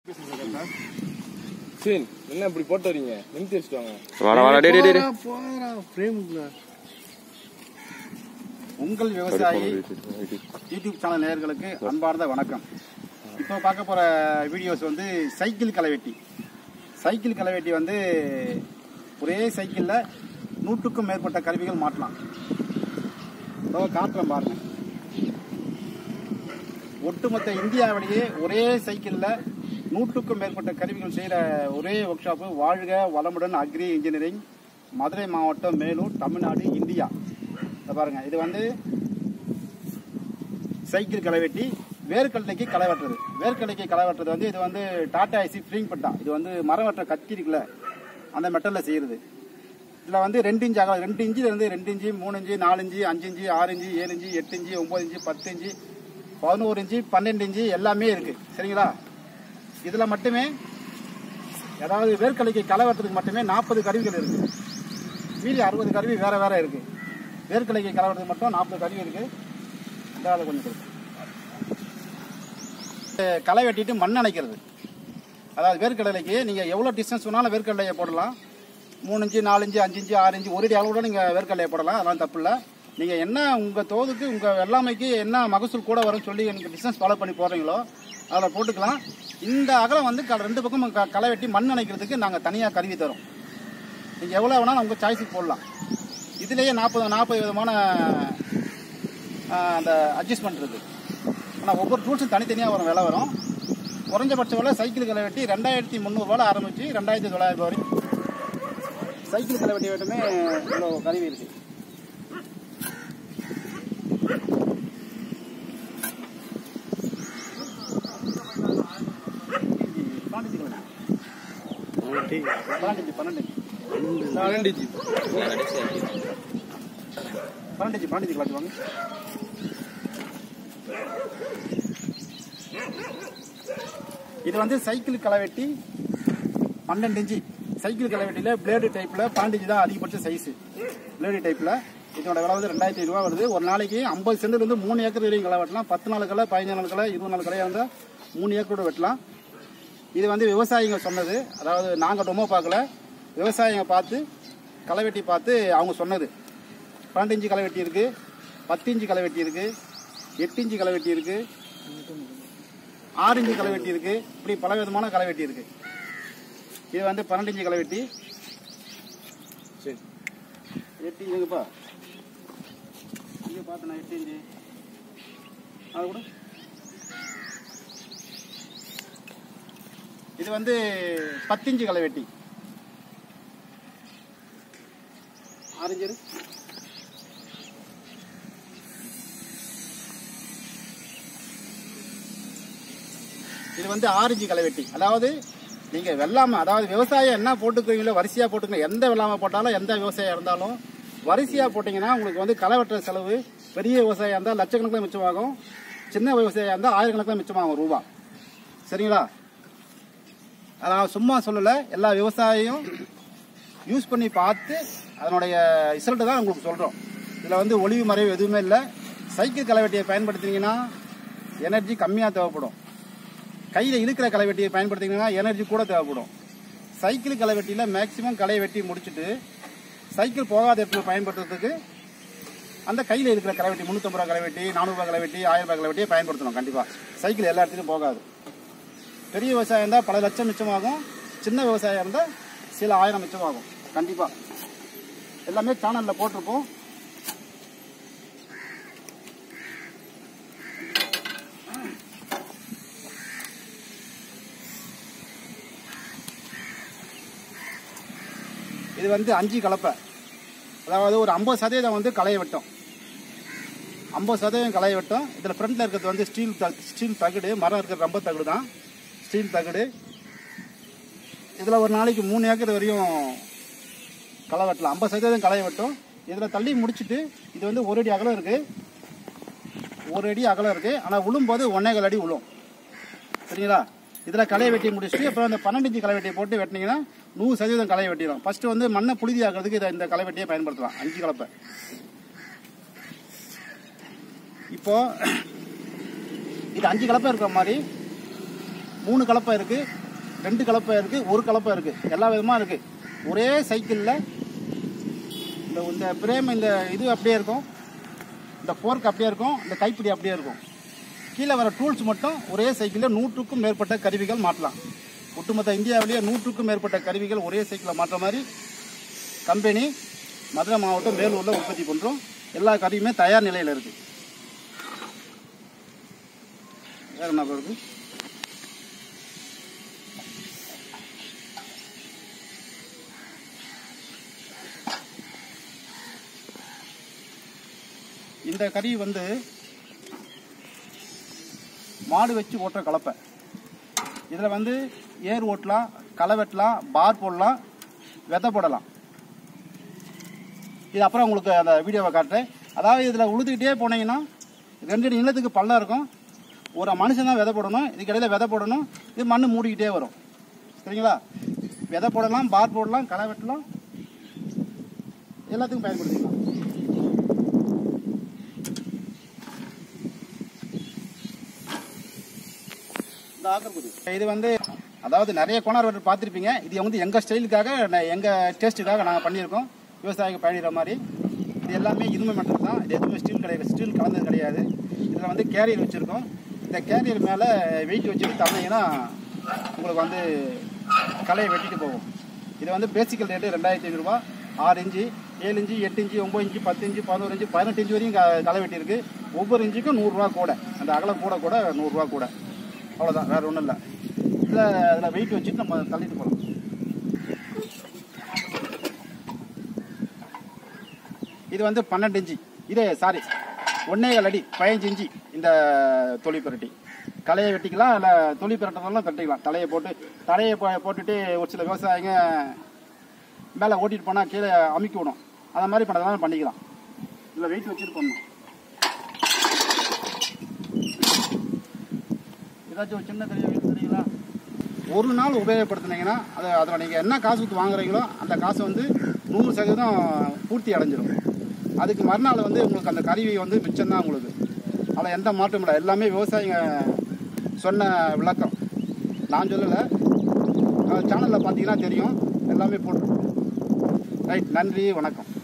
சரி என்ன இப்படி போட்டு வரீங்க நிமித்தி வச்சுட்டு வாங்க வாடா வாடா டே டே டே, டே போறா ஃப்ரேமுக்குள்ள உங்கள் விவசாயி யூடியூப் சேனல் நேயர்களுக்கு அன்பார்ந்த வணக்கம் இப்போ பார்க்க போகிற வீடியோஸ் வந்து சைக்கிள் களைவெட்டி சைக்கிள் களைவெட்டி வந்து ஒரே சைக்கிளில் நூற்றுக்கும் மேற்பட்ட கருவிகள் மாட்டலாம் இதோ காட்டுறேன் பாருங்க ஒட்டுமொத்த இந்தியாவிலேயே ஒரே சைக்கிளில் நூற்றுக்கும் மேற்பட்ட கருவிகள் செய்கிற ஒரே ஒர்க் ஷாப்பு வாழ்க வளமுடன் அக்ரி இன்ஜினியரிங் மதுரை மாவட்டம் மேலூர் தமிழ்நாடு இந்தியா இதை பாருங்க இது வந்து சைக்கிள் களை வெட்டி வேர்க்கடலைக்கு களை வெட்டுறது வேர்க்கடலைக்கு களை வெட்டுறது வந்து இது வந்து டாடா ஐசி ஃப்ரீங் பட்டா இது வந்து மரம் வெட்டுற கத்தி இருக்குல்ல அந்த மெட்டலில் செய்யறது இதில் வந்து ரெண்டு இன்ச்சு அகலம் ரெண்டு இன்ச்சில் இருந்து ரெண்டு இன்ச்சு மூணு இன்ச்சு நாலு இன்ச்சு அஞ்சு இன்ச்சு ஆறு இன்ச்சு ஏழு இன்ச்சு எட்டு இன்ச்சு ஒம்பது இன்ச்சு பத்து இன்ச்சு பதினோரு இன்ச்சு பன்னெண்டு இன்ச்சு எல்லாமே இருக்கு சரிங்களா இதில் மட்டுமே அதாவது வேர்க்கடலைக்கு களை வெட்டுறதுக்கு மட்டுமே நாற்பது கருவிகள் இருக்கு மீதி அறுபது கருவி வேற வேற இருக்கு வேர்க்கடலைக்கு களை வெட்டுறதுக்கு மட்டும் நாற்பது கருவி இருக்கு இந்த அதை கொஞ்சம் கொடுங்க அஹ் களை வெட்டிட்டு மண் அணைக்கிறது அதாவது வேர்க்கடலைக்கு நீங்கள் எவ்வளோ டிஸ்டன்ஸ் வேணாலும் வேர்க்கடலையை போடலாம் மூணு இன்ச்சு நாலு இன்ச்சு அஞ்சு இன்ச்சு ஆறு இன்ச்சு ஒரு அடி அளவோட நீங்கள் வேர்க்கடலையை போடலாம் அதெல்லாம் தப்பு இல்லை நீங்கள் என்ன உங்கள் தோதுக்கு உங்கள் வெள்ளாமைக்கு என்ன மகசூல் கூட வரும்னு சொல்லி எனக்கு டிஸ்டன்ஸ் ஃபாலோ பண்ணி போடுறீங்களோ அதில் போட்டுக்கலாம் இந்த அகலம் வந்து க- ரெண்டு பக்கமும் க- களை வெட்டி மண் அணைக்கிறதுக்கு நாங்கள் தனியாக கருவி தரோம் நீங்கள் எவ்வளோ வேணாலும் உங்கள் சாய்ஸுக்கு போடலாம் இதுலேயே நாற்பது நாற்பது விதமான ஆஹ், அந்த அட்ஜஸ்ட்மெண்ட் இருக்குது ஆனால் ஒவ்வொரு டூல்ஸும் தனித்தனியாக வரும் விலை வரும் குறைஞ்சபட்ச விலை சைக்கிள் களை வெட்டி ரெண்டாயிரத்தி முந்நூறுவால ஆரம்பிச்சு ரெண்டாயிரத்தி தொள்ளாயிரம் ரூபா வரைக்கும் சைக்கிள் களை வெட்டி மட்டுமே இவ்வளோ கருவி இருக்கு பன்னெண்டு கிலோ. பன்னெண்டு பன்னெண்டு பன்னெண்டு ஜி பன்னெண்டு பன்னெண்டு கிளாஸ் வாங்க இது வந்து சைக்கிள் களைவெட்டி பன்னெண்டு இன்ச்சு சைக்கிள் களைவெட்டியில் பிளேடு டைப்பில் பன்னெண்டு இன்ச்சு தான் அதிகபட்ச சைஸு பிளேடு டைப்பில் இதோட விலை வந்து ரெண்டாயிரத்தி ரூபா வருது ஒரு நாளைக்கு ஐம்பது சென்ட்ல இருந்து மூணு ஏக்கர் வரைக்கும் களை வெட்டலாம் பத்து நாள் களை பதினஞ்சு நாள் களை இருபது நாள் கலையாக இருந்தால் மூணு ஏக்கரோட வெட்டலாம் இது வந்து விவசாயிங்க சொன்னது அதாவது நாங்கள் டொமோ பார்க்கல விவசாயிங்க பார்த்து களை வெட்டி பார்த்து அவங்க சொன்னது பன்னெண்டு இன்ச்சு களை வெட்டி இருக்கு பத்து இன்ச்சு களை வெட்டி இருக்கு எட்டு இன்ச்சு களை வெட்டி இருக்கு ஆறு இன்ச்சு களை வெட்டி இருக்கு இப்படி பல விதமான களை வெட்டி இருக்கு இது வந்து பன்னெண்டு இன்ச்சு களை வெட்டி சரி எட்டு இன்ச்சுங்கப்பா இங்கே பார்த்தேன் எட்டு இன்ச்சு அது கூட இது வந்து பத்து இன்ச்சு களை வெட்டி ஆறு இன்ச்சு இரு. இது வந்து ஆரஞ்சு களைவெட்டி அதாவது நீங்க வெள்ளாமை அதாவது விவசாயம் என்ன போட்டுக்கிறீங்களோ வரிசையா போட்டுக்கணும் எந்த வெள்ளாமை போட்டாலும் எந்த விவசாயம் இருந்தாலும் வரிசையா போட்டீங்கன்னா உங்களுக்கு வந்து களை வெட்டுற செலவு பெரிய விவசாயம் இருந்தால் லட்சக்கணக்கில் மிச்சமாகும் சின்ன விவசாயம் இருந்தால் ஆயிரக்கணக்கில் மிச்சமாகும் ரூபா சரிங்களா அதான் சும்மா சொல்லலை எல்லா விவசாயியும் யூஸ் பண்ணி பார்த்து அதனுடைய ரிசல்ட்டை தான் உங்களுக்கு சொல்கிறோம் இதில் வந்து ஒளிவு மறைவு எதுவுமே இல்லை சைக்கிள் களைவெட்டியை பயன்படுத்தினீங்கன்னா எனர்ஜி கம்மியாக தேவைப்படும் கையில் இழுக்கிற களைவெட்டியை பயன்படுத்திங்கன்னா எனர்ஜி கூட தேவைப்படும் சைக்கிள் களைவெட்டியில் மேக்ஸிமம் களை வெட்டி முடிச்சுட்டு சைக்கிள் போகாத இடத்துல பயன்படுத்துறதுக்கு அந்த கையில் இருக்கிற களைவெட்டி முந்நூற்றம்பது ரூபா களைவெட்டி நானூறுபா களைவெட்டி ஆயிரம் ரூபாய் களைவெட்டியை பயன்படுத்தணும் கண்டிப்பாக சைக்கிள் எல்லா இடத்துலையும் போகாது பெரிய விவசாயம் இருந்தால் பல லட்சம் மிச்சமாகும் சின்ன விவசாயம் இருந்தால் சில ஆயிரம் மிச்சமாகும் கண்டிப்பாக எல்லாமே சேனலில் போட்டிருப்போம் இது வந்து அஞ்சு கலப்பை அதாவது ஒரு ஐம்பது சதவீதம் வந்து களைய வெட்டும் ஐம்பது சதவீதம் களைய வெட்டும் இதில் ஃப்ரண்ட்டில் இருக்கிறது வந்து ஸ்டீல் த ஸ்டீல் தகடு மரம் இருக்கிற ரப்பர் தகடு தான் ஸ்டீல் தகடு இதில் ஒரு நாளைக்கு மூணு ஏக்கர் வரையும் களை வெட்டலாம் ஐம்பது சதவீதம் களை வெட்டும் இதில் தள்ளி முடிச்சுட்டு இது வந்து ஒரு அடி அகலம் இருக்குது ஒரு அடி அகலம் இருக்குது ஆனால் உழும்போது ஒன்னேகால் அடி உழும் சரிங்களா இதில் களை வெட்டி முடிச்சுட்டு அப்புறம் அந்த பன்னெண்டு இன்ச்சு களை வெட்டியை போட்டு வெட்டினீங்கன்னா நூறு சதவீதம் களை வெட்டிடும் ஃபர்ஸ்ட் வந்து மண்ணை புழுதி ஆக்கிறதுக்கு இதை இந்த களை வெட்டியை பயன்படுத்தலாம் அஞ்சு கலப்பை இப்போ இது அஞ்சு கலப்பை இருக்கிற மாதிரி மூணு கலப்பை இருக்குது ரெண்டு கலப்பை இருக்குது ஒரு கலப்பை இருக்குது எல்லா விதமாக இருக்குது ஒரே சைக்கிளில் இந்த இந்த பிரேம் இந்த இது அப்படியே இருக்கும் இந்த போர்க் அப்படியே இருக்கும் இந்த கைப்பிடி அப்படியே இருக்கும் கீழே வர டூல்ஸ் மட்டும் ஒரே சைக்கிளில் நூற்றுக்கும் மேற்பட்ட கருவிகள் மாட்டலாம் ஒட்டுமொத்த இந்தியாவிலேயே நூற்றுக்கும் மேற்பட்ட கருவிகள் ஒரே சைக்கிளில் மாட்டுற மாதிரி கம்பெனி மதுரை மாவட்டம் வேலூரில் உற்பத்தி பண்ணுறோம் எல்லா கருவியுமே தயார் நிலையில் இருக்குது வேறு என்ன இருக்கு இந்த கருவி வந்து மாடு வச்சு ஓட்டுற கலப்பை இதில் வந்து ஏர் ஓட்டலாம் களை வெட்டலாம் பார் போடலாம் விதை போடலாம் இது அப்புறம் உங்களுக்கு அந்த வீடியோவை காட்டுறேன் அதாவது இதில் உழுதுகிட்டே போனீங்கன்னா ரெண்டு நிலத்துக்கு பள்ளம் இருக்கும் ஒரு மனுஷன் தான் விதை போடணும் இதுக்கு இடையில விதை போடணும் இது மண் மூடிக்கிட்டே வரும் சரிங்களா விதை போடலாம் பார் போடலாம் களை வெட்டலாம் எல்லாத்துக்கும் பயன்படுத்திக்கலாம் இந்த ஆக்கர்குடி இது வந்து அதாவது நிறைய கோணர் வெட்டர் பார்த்துருப்பீங்க இது வந்து எங்கள் ஸ்டைலுக்காக நான் எங்கள் டேஸ்ட்டுக்காக நாங்கள் பண்ணியிருக்கோம் விவசாயிக்கு பயணிக்கிற மாதிரி இது எல்லாமே இரும்பு மெட்டல் தான் இது எதுவுமே ஸ்டீல் கிடையாது ஸ்டீல் கலந்தது கிடையாது இதில் வந்து கேரியர் வச்சுருக்கோம் இந்த கேரியர் மேலே வெயிட் வச்சுட்டு தந்தீங்கன்னா உங்களுக்கு வந்து கலையை வெட்டிட்டு போகும் இது வந்து பேசிக்கல் ரேட்டு ரெண்டாயிரத்தி ஐநூறுரூவா ஆறு இன்ச்சு ஏழு இன்ச்சு எட்டு இன்ச்சு ஒம்பது இன்ச்சு பத்து இன்ச்சு பதினோரு இன்ச்சு பதினெட்டு இன்ச்சு வரையும் க- களை வெட்டியிருக்கு ஒவ்வொரு இன்ச்சுக்கும் நூறுரூவா கூட அந்த அகலம் கூட கூட நூறுரூவா கூட அவ்வளோதான் வேறு ஒன்றும் இல்லை இதில் அதில் வெயிட் வச்சுட்டு நம்ம தள்ளிட்டு போகலாம் இது வந்து பன்னெண்டு இன்ச்சு இது சாரி ஒன்னேகால் அடி பதினஞ்சு இன்ச்சு இந்த தொழி பிரட்டி களையை வெட்டிக்கலாம் இல்லை தொழி பிரட்டதெல்லாம் தட்டிக்கலாம் தலையை போட்டு தலையை போ- போட்டுட்டு ஒரு சில விவசாயிங்க மேலே ஓட்டிட்டு போனால் கீழே அமுக்கி விடும் அந்த மாதிரி பண்ணதெல்லாம் பண்ணிக்கலாம் இதில் வெயிட் வச்சுட்டு பண்ணணும் ஏதாச்சும் ஒரு சின்ன கறியை வைத்து தரீங்களா ஒரு நாள் உபயோகப்படுத்துனீங்கன்னா அதை அதில் நீங்கள் என்ன காசு கொடுத்து வாங்குறீங்களோ அந்த காசை வந்து நூறு சதவீதம் பூர்த்தி அடைஞ்சிரும் அதுக்கு மறுநாள் வந்து உங்களுக்கு அந்த கருவி வந்து மிச்சம்தான் உங்களுக்கு அதில் எந்த மாற்றமும் இல்லை எல்லாமே விவசாயிங்க சொன்ன விளக்கம் நான் சொல்லலை சேனலில் பார்த்தீங்கன்னா தெரியும் எல்லாமே போட்டிருக்கோம் ரைட் நன்றி வணக்கம்